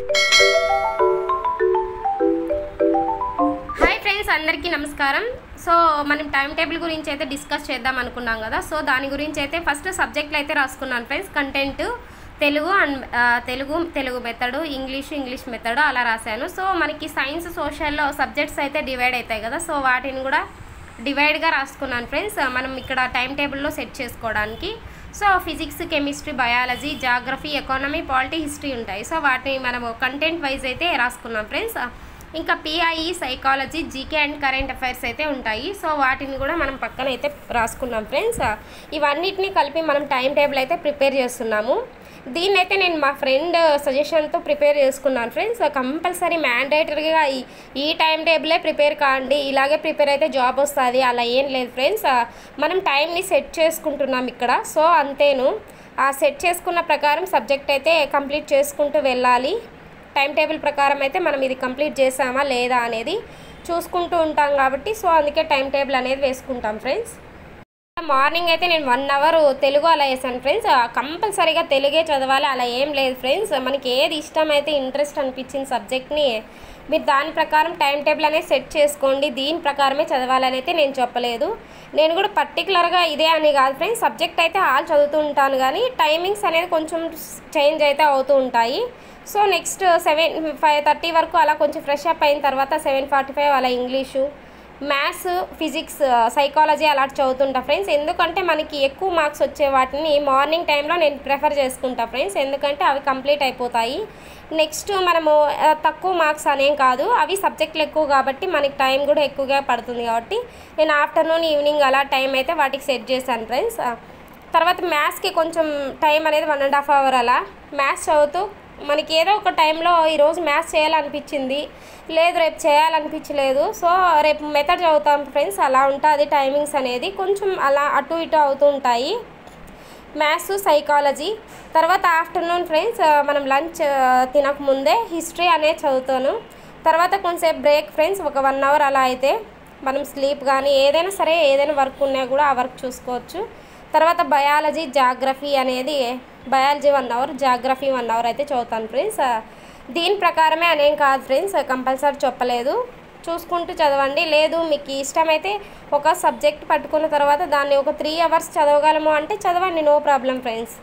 hi friends అందరికీ నమస్కారం so మనం టైం టేబుల్ గురించి అయితే డిస్కస్ చేద్దాం అనుకున్నాం కదా సో దాని గురించి అయితే ఫస్ట్ సబ్జెక్టులు అయితే రాసుకున్నాను ఫ్రెండ్స్ కంటెంట్ తెలుగు అండ్ ఆ, Telugu Telugu method English English method అలా రాశాను సో మనకి సైన్స్ సోషల్లో సబ్జెక్ట్స్ అయితే డివైడ్ అవుతాయి కదా సో వాటిని కూడా డివైడ్గా రాసుకున్నాను ఫ్రెండ్స్ మనం ఇక్కడ టైం టేబుల్లో సెట్ చేసుకోవడానికి so physics chemistry biology geography economy polity history ఉంటాయి సో వాటిని మనము కంటెంట్ వైజ్ అయితే రాసుకున్నాం ఫ్రెండ్స్ ఇంకా P I E psychology G K and current affairs అయితే ఉంటాయి సో వాటిని కూడా మనం పక్కన అయితే రాసుకున్నాం ఫ్రెండ్స్ ఇవన్నిటిని కలిపి మనం టైం టేబుల్ అయితే ప్రిపేర్ చేస్తున్నాము దీన్ని అయితే నేను మా ఫ్రెండ్ సజెషన్తో ప్రిపేర్ చేసుకున్నాను ఫ్రెండ్స్ కంపల్సరీ మ్యాండేటరీగా ఈ ఈ టైం టేబులే ప్రిపేర్ కాండి ఇలాగే ప్రిపేర్ అయితే జాబ్ వస్తుంది అలా ఏం లేదు ఫ్రెండ్స్ మనం టైంని సెట్ చేసుకుంటున్నాం ఇక్కడ సో అంతేను ఆ సెట్ చేసుకున్న ప్రకారం సబ్జెక్ట్ అయితే కంప్లీట్ చేసుకుంటూ వెళ్ళాలి టైం టేబుల్ ప్రకారం అయితే మనం ఇది కంప్లీట్ చేసామా లేదా అనేది చూసుకుంటూ ఉంటాం కాబట్టి సో అందుకే టైం టేబుల్ అనేది వేసుకుంటాం ఫ్రెండ్స్ మార్నింగ్ అయితే నేను వన్ అవర్ తెలుగు అలా వేసాను ఫ్రెండ్స్ కంపల్సరీగా తెలుగే చదవాలి అలా ఏం లేదు ఫ్రెండ్స్ మనకి ఏది ఇష్టమైతే ఇంట్రెస్ట్ అనిపించిన సబ్జెక్ట్ని మీరు దాని ప్రకారం టైం టేబుల్ అనేది సెట్ చేసుకోండి దీని ప్రకారమే చదవాలని అయితే నేను చెప్పలేదు నేను కూడా పర్టికులర్గా ఇదే అని కాదు ఫ్రెండ్స్ సబ్జెక్ట్ అయితే ఆల్ చదువుతూ ఉంటాను కానీ టైమింగ్స్ అనేది కొంచెం చేంజ్ అయితే అవుతూ ఉంటాయి so next seven five thirty వరకు అలా కొంచెం ఫ్రెష్ అప్ అయిన తర్వాత సెవెన్ ఫార్టీ ఫైవ్ అలా ఇంగ్లీషు మ్యాథ్స్ ఫిజిక్స్ సైకాలజీ అలా చదువుతుంటా ఫ్రెండ్స్ ఎందుకంటే మనకి ఎక్కువ మార్క్స్ వచ్చే వాటిని మార్నింగ్ టైంలో నేను ప్రిఫర్ చేసుకుంటా ఫ్రెండ్స్ ఎందుకంటే అవి కంప్లీట్ అయిపోతాయి నెక్స్ట్ మనము ఆ, తక్కువ మార్క్స్ అనేం కాదు అవి సబ్జెక్టులు ఎక్కువ కాబట్టి మనకి టైం కూడా ఎక్కువగా పడుతుంది కాబట్టి నేను ఆఫ్టర్నూన్ ఈవినింగ్ అలా టైం అయితే వాటికి సెట్ చేశాను ఫ్రెండ్స్ తర్వాత మ్యాథ్స్కి కొంచెం టైం అనేది వన్ అండ్ హాఫ్ అవర్ అలా మ్యాథ్స్ చదువుతూ మనకి ఏదో ఒక టైంలో ఈరోజు మ్యాథ్స్ చేయాలనిపించింది లేదు రేపు చేయాలనిపించలేదు సో రేపు మెథడ్ చదువుతాం ఫ్రెండ్స్ అలా ఉంటుంది టైమింగ్స్ అనేది కొంచెం అలా అటు ఇటు అవుతూ ఉంటాయి మ్యాథ్స్ సైకాలజీ తర్వాత ఆఫ్టర్నూన్ ఫ్రెండ్స్ మనం లంచ్ తినకముందే హిస్టరీ అనేది చదువుతాను తర్వాత కొంచెంసేపు బ్రేక్ ఫ్రెండ్స్ ఒక వన్ అవర్ అలా అయితే మనం స్లీప్ కానీ ఏదైనా సరే ఏదైనా వర్క్ ఉన్నా కూడా ఆ వర్క్ చూసుకోవచ్చు తర్వాత బయాలజీ జాగ్రఫీ అనేది biology one hour geography one hour అయితే చదువుతాను ఫ్రెండ్స్ దీని ప్రకారమే అనేం కాదు ఫ్రెండ్స్ కంపల్సరీ చెప్పలేదు చూసుకుంటూ చదవండి లేదు మీకు ఇష్టమైతే ఒక సబ్జెక్ట్ పట్టుకున్న తర్వాత దాన్ని ఒక త్రీ అవర్స్ చదవగలము అంటే చదవండి నో ప్రాబ్లం ఫ్రెండ్స్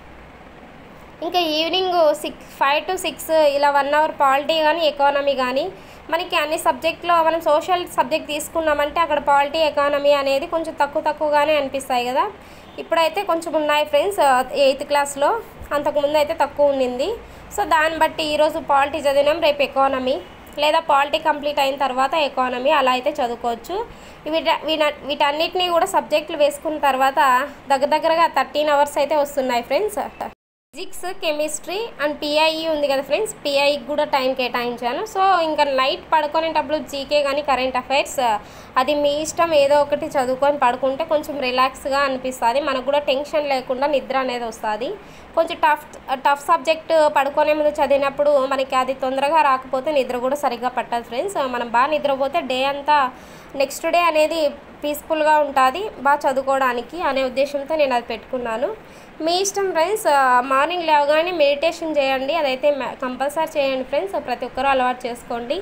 ఇంకా evening six five to six ఇలా వన్ అవర్ పాలిటీ కానీ ఎకానమీ కానీ మనకి అన్ని సబ్జెక్ట్లో మనం సోషల్ సబ్జెక్ట్ తీసుకున్నామంటే అక్కడ పాలిటీ ఎకానమీ అనేది కొంచెం తక్కువ తక్కువగానే అనిపిస్తాయి కదా ఇప్పుడైతే కొంచెం ఉన్నాయి ఫ్రెండ్స్ ఎయిత్ క్లాస్లో అంతకుముందు అయితే తక్కువ ఉండింది సో దాన్ని బట్టి ఈరోజు పాలిటీ చదివినాం రేపు ఎకానమీ లేదా పాలిటీ కంప్లీట్ అయిన తర్వాత ఎకానమీ అలా అయితే చదువుకోవచ్చు వీట వీట- వీటన్నిటిని కూడా సబ్జెక్టులు వేసుకున్న తర్వాత దగ్గర దగ్గరగా థర్టీన్ అవర్స్ అయితే వస్తున్నాయి friends physics chemistry and PIE ఉంది కదా ఫ్రెండ్స్ పిఐకి కూడా టైం కేటాయించాను సో ఇంకా నైట్ పడుకునేటప్పుడు జీకే కానీ కరెంట్ అఫైర్స్ అది మీ ఇష్టం ఏదో ఒకటి చదువుకొని పడుకుంటే కొంచెం రిలాక్స్గా అనిపిస్తుంది మనకు కూడా టెన్షన్ లేకుండా నిద్ర అనేది వస్తుంది కొంచెం టఫ్ టఫ్ సబ్జెక్ట్ పడుకునే ముందు చదివినప్పుడు మనకి అది తొందరగా రాకపోతే నిద్ర కూడా సరిగ్గా పట్టదు ఫ్రెండ్స్ మనం బాగా నిద్రపోతే డే అంతా నెక్స్ట్ డే అనేది పీస్ఫుల్గా ఉంటుంది బాగా చదువుకోవడానికి అనే ఉద్దేశంతో నేను అది పెట్టుకున్నాను మీ ఇష్టం ఫ్రెండ్స్ మార్నింగ్ లేవగానే మెడిటేషన్ చేయండి అదైతే కంపల్సరీ చేయండి ఫ్రెండ్స్ ప్రతి ఒక్కరూ అలవాటు చేసుకోండి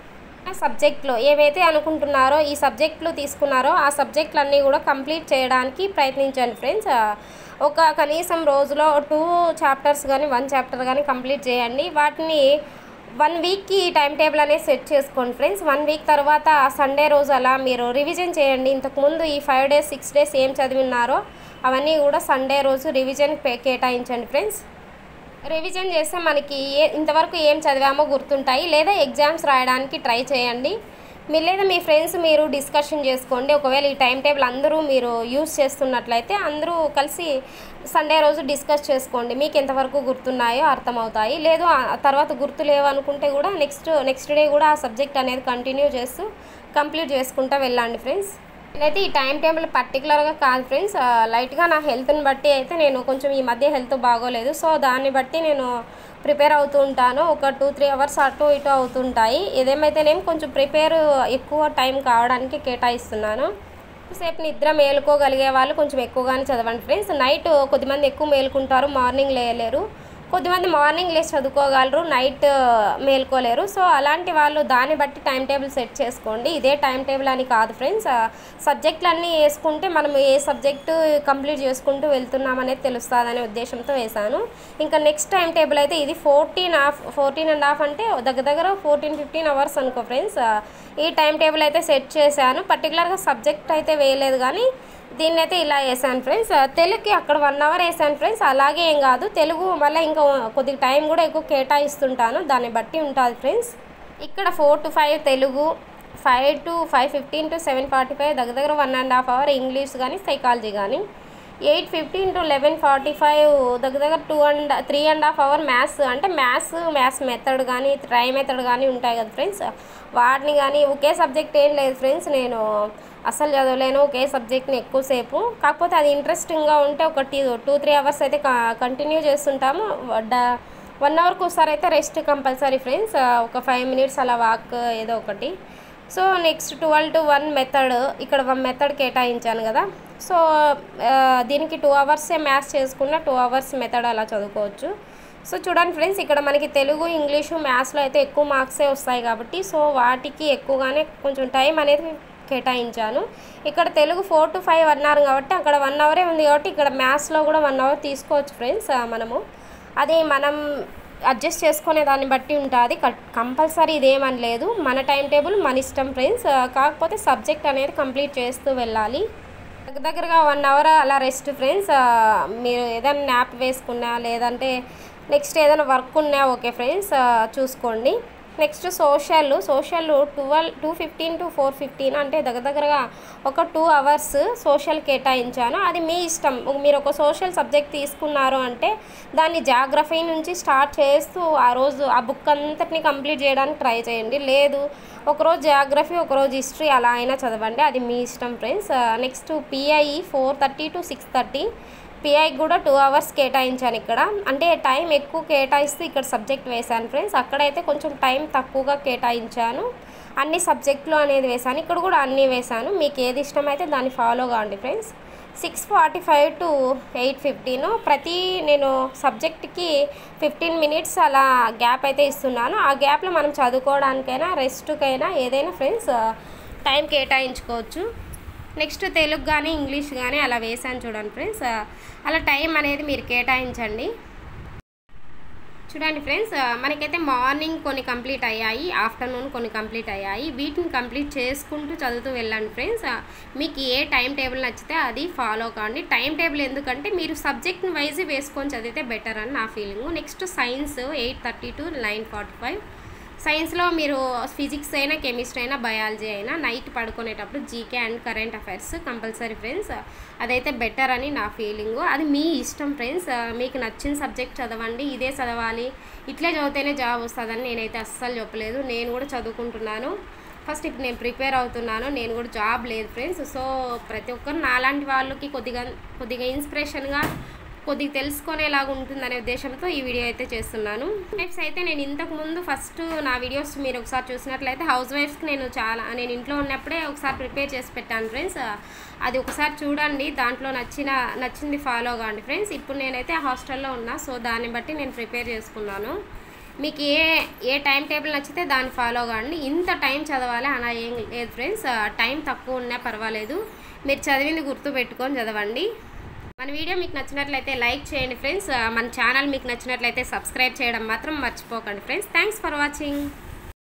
ఆ సబ్జెక్ట్లో ఏవైతే అనుకుంటున్నారో ఈ సబ్జెక్టులు తీసుకున్నారో ఆ సబ్జెక్టులన్నీ కూడా కంప్లీట్ చేయడానికి ప్రయత్నించండి ఫ్రెండ్స్ ఒక కనీసం రోజులో టూ చాప్టర్స్ కానీ వన్ చాప్టర్ కానీ కంప్లీట్ చేయండి వాటిని వన్ వీక్కి టైం టేబుల్ అనేది సెట్ చేసుకోండి ఫ్రెండ్స్ వన్ వీక్ తర్వాత సండే రోజు అలా మీరు రివిజన్ చేయండి ఇంతకుముందు ఈ ఫైవ్ డేస్ సిక్స్ డేస్ ఏం చదివినారో అవన్నీ కూడా సండే రోజు రివిజన్ కేటాయించండి ఫ్రెండ్స్ రివిజన్ చేస్తే మనకి ఏ ఇంతవరకు ఏం చదివామో గుర్తుంటాయి లేదా ఎగ్జామ్స్ రాయడానికి ట్రై చేయండి మీరు లేదా మీ ఫ్రెండ్స్ మీరు డిస్కషన్ చేసుకోండి ఒకవేళ ఈ టైం టేబుల్ అందరూ మీరు యూస్ చేస్తున్నట్లయితే అందరూ కలిసి సండే రోజు డిస్కస్ చేసుకోండి మీకు ఎంతవరకు గుర్తున్నాయో అర్థమవుతాయి లేదు ఆ తర్వాత గుర్తు లేవు అనుకుంటే కూడా నెక్స్ట్ నెక్స్ట్ డే కూడా ఆ సబ్జెక్ట్ అనేది కంటిన్యూ చేస్తూ కంప్లీట్ చేసుకుంటూ వెళ్ళండి ఫ్రెండ్స్ నేనైతే ఈ టైం టేబుల్ పర్టికులర్గా కాదు ఫ్రెండ్స్ ఆ, లైట్గా నా హెల్త్ని బట్టి అయితే నేను కొంచెం ఈ మధ్య హెల్త్ బాగోలేదు సో దాన్ని బట్టి నేను ప్రిపేర్ అవుతూ ఉంటాను ఒక టూ త్రీ అవర్స్ అటు ఇటు అవుతుంటాయి ఏదేమైతేనేం కొంచెం ప్రిపేర్ ఎక్కువ టైం కావడానికి కేటాయిస్తున్నాను సేపు నిద్ర మేలుకోగలిగే వాళ్ళు కొంచెం ఎక్కువగానే చదవండి ఫ్రెండ్స్ నైట్ కొద్దిమంది ఎక్కువ మేలుకుంటారు మార్నింగ్ లేయలేరు కొద్దిమంది మార్నింగ్ లేచి చదువుకోగలరు నైట్ మేల్కోలేరు సో అలాంటి వాళ్ళు దాన్ని బట్టి టైం టేబుల్ సెట్ చేసుకోండి ఇదే టైం టేబుల్ అని కాదు ఫ్రెండ్స్ సబ్జెక్టులన్నీ వేసుకుంటే మనం ఏ సబ్జెక్టు కంప్లీట్ చేసుకుంటూ వెళ్తున్నాం అనేది తెలుస్తుందనే ఉద్దేశంతో వేశాను ఇంకా నెక్స్ట్ టైం టేబుల్ అయితే ఇది fourteen half fourteen and half అంటే దగ్గర దగ్గర ఫోర్టీన్ ఫిఫ్టీన్ అవర్స్ అనుకో ఫ్రెండ్స్ ఈ టైం టేబుల్ అయితే సెట్ చేశాను పర్టికులర్గా సబ్జెక్ట్ అయితే వేయలేదు కానీ దీన్ని అయితే ఇలా వేసాను ఫ్రెండ్స్ తెలుగుకి అక్కడ వన్ అవర్ వేసాను ఫ్రెండ్స్ అలాగే ఏం కాదు తెలుగు మళ్ళీ ఇంకా కొద్దిగా టైం కూడా ఎక్కువ కేటాయిస్తుంటాను దాన్ని బట్టి ఉంటుంది ఫ్రెండ్స్ ఇక్కడ four to five Telugu five to five fifteen to seven forty five దగ్గర దగ్గర one and half hour English కానీ సైకాలజీ కానీ eight fifteen to eleven forty five దగ్గర దగ్గర two and three and half hour maths అంటే maths maths method కానీ try method కానీ ఉంటాయి కదా ఫ్రెండ్స్ వాటిని కానీ ఒకే సబ్జెక్ట్ ఏం లేదు ఫ్రెండ్స్ నేను అసలు చదవలేను ఒకే సబ్జెక్ట్ని ఎక్కువసేపు కాకపోతే అది ఇంట్రెస్టింగ్గా ఉంటే ఒక టూ టూ త్రీ అవర్స్ అయితే కంటిన్యూ చేస్తుంటాము డ- వన్ అవర్కి ఒకసారి అయితే రెస్ట్ కంపల్సరీ ఫ్రెండ్స్ ఒక ఫైవ్ మినిట్స్ అలా వాక్ ఏదో ఒకటి so next twelve to one method ఇక్కడ వన్ మెథడ్ కేటాయించాను కదా సో ఆ, దీనికి టూ అవర్సే మ్యాథ్స్ చేసుకున్న టూ అవర్స్ మెథడ్ అలా చదువుకోవచ్చు సో చూడండి ఫ్రెండ్స్ ఇక్కడ మనకి తెలుగు ఇంగ్లీషు మ్యాథ్స్లో అయితే ఎక్కువ మార్క్సే వస్తాయి కాబట్టి సో వాటికి ఎక్కువగానే కొంచెం టైం అనేది కేటాయించాను ఇక్కడ తెలుగు ఫోర్ టు ఫైవ్ అన్నారు కాబట్టి అక్కడ వన్ అవరే ఉంది కాబట్టి ఇక్కడ మ్యాథ్స్లో కూడా వన్ అవర్ తీసుకోవచ్చు ఫ్రెండ్స్ మనము అది మనం అడ్జస్ట్ చేసుకునే దాన్ని బట్టి ఉంటుంది కంపల్సరీ ఇదేమని లేదు మన టైం టేబుల్ మన ఇష్టం ఫ్రెండ్స్ కాకపోతే సబ్జెక్ట్ అనేది కంప్లీట్ చేస్తూ వెళ్ళాలి దగ్గర దగ్గరగా వన్ అవర్ అలా రెస్ట్ ఫ్రెండ్స్ మీరు ఏదైనా న్యాప్ వేసుకున్నా లేదంటే నెక్స్ట్ ఏదైనా వర్క్ ఉన్నా ఓకే ఫ్రెండ్స్ చూసుకోండి next social social twelve two fifteen to four fifteen అంటే దగ్గర దగ్గరగా ఒక టూ అవర్స్ సోషల్ కేటాయించాను అది మీ ఇష్టం మీరు ఒక సోషల్ సబ్జెక్ట్ తీసుకున్నారు అంటే దాన్ని జాగ్రఫీ నుంచి స్టార్ట్ చేస్తూ ఆ రోజు ఆ బుక్ అంతటిని కంప్లీట్ చేయడానికి ట్రై చేయండి లేదు ఒకరోజు జాగ్రఫీ ఒకరోజు హిస్టరీ అలా అయినా చదవండి అది మీ ఇష్టం friends next PIE four thirty to six thirty పిఐకి కూడా టూ అవర్స్ కేటాయించాను ఇక్కడ అంటే టైం ఎక్కువ కేటాయిస్తూ ఇక్కడ సబ్జెక్ట్ వేశాను ఫ్రెండ్స్ అక్కడైతే కొంచెం టైం తక్కువగా కేటాయించాను అన్ని సబ్జెక్టులు అనేది వేశాను ఇక్కడ కూడా అన్నీ వేశాను మీకు ఏది ఇష్టమైతే దాన్ని ఫాలో కావండి friends six forty five to eight fifteen ప్రతి నేను సబ్జెక్ట్కి ఫిఫ్టీన్ మినిట్స్ అలా గ్యాప్ అయితే ఇస్తున్నాను ఆ గ్యాప్లో మనం చదువుకోవడానికైనా రెస్ట్కైనా ఏదైనా ఫ్రెండ్స్ టైం కేటాయించుకోవచ్చు నెక్స్ట్ తెలుగు కానీ ఇంగ్లీష్ కానీ అలా వేసాను చూడండి ఫ్రెండ్స్ అలా టైం అనేది మీరు కేటాయించండి చూడండి ఫ్రెండ్స్ మనకైతే మార్నింగ్ కొన్ని కంప్లీట్ అయ్యాయి ఆఫ్టర్నూన్ కొన్ని కంప్లీట్ అయ్యాయి వీటిని కంప్లీట్ చేసుకుంటూ చదువుతూ వెళ్ళండి ఫ్రెండ్స్ మీకు ఏ టైం టేబుల్ నచ్చితే అది ఫాలో కావండి టైం టేబుల్ ఎందుకంటే మీరు సబ్జెక్ట్ వైజ్ వేసుకొని చదివితే బెటర్ అని నా feeling next science eight thirty to nine forty five సైన్స్లో మీరు ఫిజిక్స్ అయినా కెమిస్ట్రీ అయినా బయాలజీ అయినా నైట్ పడుకునేటప్పుడు GK and current affairs compulsory friends అదైతే బెటర్ అని నా ఫీలింగ్ అది మీ ఇష్టం ఫ్రెండ్స్ మీకు నచ్చిన సబ్జెక్ట్ చదవండి ఇదే చదవాలి ఇట్లే చదివితేనే జాబ్ వస్తుందని నేనైతే అస్సలు చెప్పలేదు నేను కూడా చదువుకుంటున్నాను ఫస్ట్ ఇప్పుడు నేను ప్రిపేర్ అవుతున్నాను నేను కూడా జాబ్ లేదు ఫ్రెండ్స్ సో ప్రతి ఒక్కరు నాలాంటి వాళ్ళకి కొద్దిగా కొద్దిగా ఇన్స్పిరేషన్గా కొద్దిగా తెలుసుకునేలాగా ఉంటుందనే ఉద్దేశంతో ఈ వీడియో అయితే చేస్తున్నాను వైఫ్స్ అయితే నేను ఇంతకు ముందు ఫస్ట్ నా వీడియోస్ మీరు ఒకసారి చూసినట్లయితే హౌస్ వైఫ్స్కి నేను చాలా నేను ఇంట్లో ఉన్నప్పుడే ఒకసారి ప్రిపేర్ చేసి పెట్టాను ఫ్రెండ్స్ అది ఒకసారి చూడండి దాంట్లో నచ్చిన నచ్చింది ఫాలో కాండి ఫ్రెండ్స్ ఇప్పుడు నేనైతే హాస్టల్లో ఉన్నా సో దాన్ని బట్టి నేను ప్రిపేర్ చేసుకున్నాను మీకు ఏ ఏ టైం టేబుల్ నచ్చితే దాన్ని ఫాలో కాండి ఇంత టైం చదవాలి అలా ఏం లేదు ఫ్రెండ్స్ టైం తక్కువ ఉన్నా పర్వాలేదు మీరు చదివింది గుర్తు పెట్టుకొని చదవండి మన వీడియో మీకు నచ్చినట్లయితే లైక్ చేయండి ఫ్రెండ్స్ మన ఛానల్ మీకు నచ్చినట్లయితే సబ్స్క్రైబ్ చేయడం మాత్రం మర్చిపోకండి ఫ్రెండ్స్ థ్యాంక్స్ ఫర్ వాచింగ్